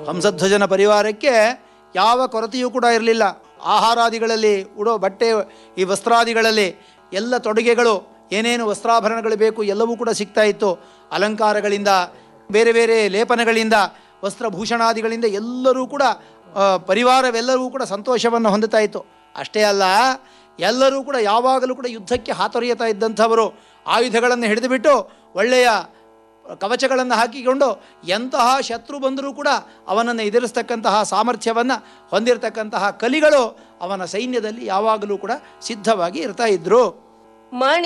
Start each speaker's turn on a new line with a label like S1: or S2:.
S1: ಹಂಸಧ್ವಜನ ಪರಿವಾರಕ್ಕೆ ಯಾವ ಕೊರತೆಯೂ ಕೂಡ ಇರಲಿಲ್ಲ ಆಹಾರಾದಿಗಳಲ್ಲಿ ಉಡೋ ಬಟ್ಟೆ ಈ ವಸ್ತ್ರಾದಿಗಳಲ್ಲಿ ಎಲ್ಲ ತೊಡುಗೆಗಳು ಏನೇನು ವಸ್ತ್ರಾಭರಣಗಳು ಬೇಕು ಎಲ್ಲವೂ ಕೂಡ ಸಿಗ್ತಾ ಇತ್ತು ಅಲಂಕಾರಗಳಿಂದ ಬೇರೆ ಬೇರೆ ಲೇಪನಗಳಿಂದ ವಸ್ತ್ರಭೂಷಣಾದಿಗಳಿಂದ ಎಲ್ಲರೂ ಕೂಡ ಆ, ಪರಿವಾರವೆಲ್ಲರೂ ಕೂಡ ಸಂತೋಷವನ್ನು ಹೊಂದುತ್ತಾ ಇತ್ತು ಅಷ್ಟೇ ಅಲ್ಲ ಎಲ್ಲರೂ ಕೂಡ ಯಾವಾಗಲೂ ಕೂಡ ಯುದ್ಧಕ್ಕೆ ಹಾತೊರೆಯುತ್ತಾ ಇದ್ದಂಥವರು ಆಯುಧಗಳನ್ನು ಹಿಡಿದುಬಿಟ್ಟು ಒಳ್ಳೆಯ ಕವಚಗಳನ್ನು ಹಾಕಿಕೊಂಡು ಎಂತಹ ಶತ್ರು ಬಂದರೂ ಕೂಡ ಅವನನ್ನು ಎದುರಿಸ್ತಕ್ಕಂತಹ ಸಾಮರ್ಥ್ಯವನ್ನು ಹೊಂದಿರತಕ್ಕಂತಹ ಕಲಿಗಳು ಅವನ ಸೈನ್ಯದಲ್ಲಿ ಯಾವಾಗಲೂ ಕೂಡ ಸಿದ್ಧವಾಗಿ ಇರ್ತಾ ಇದ್ದರು
S2: ಮಣಿ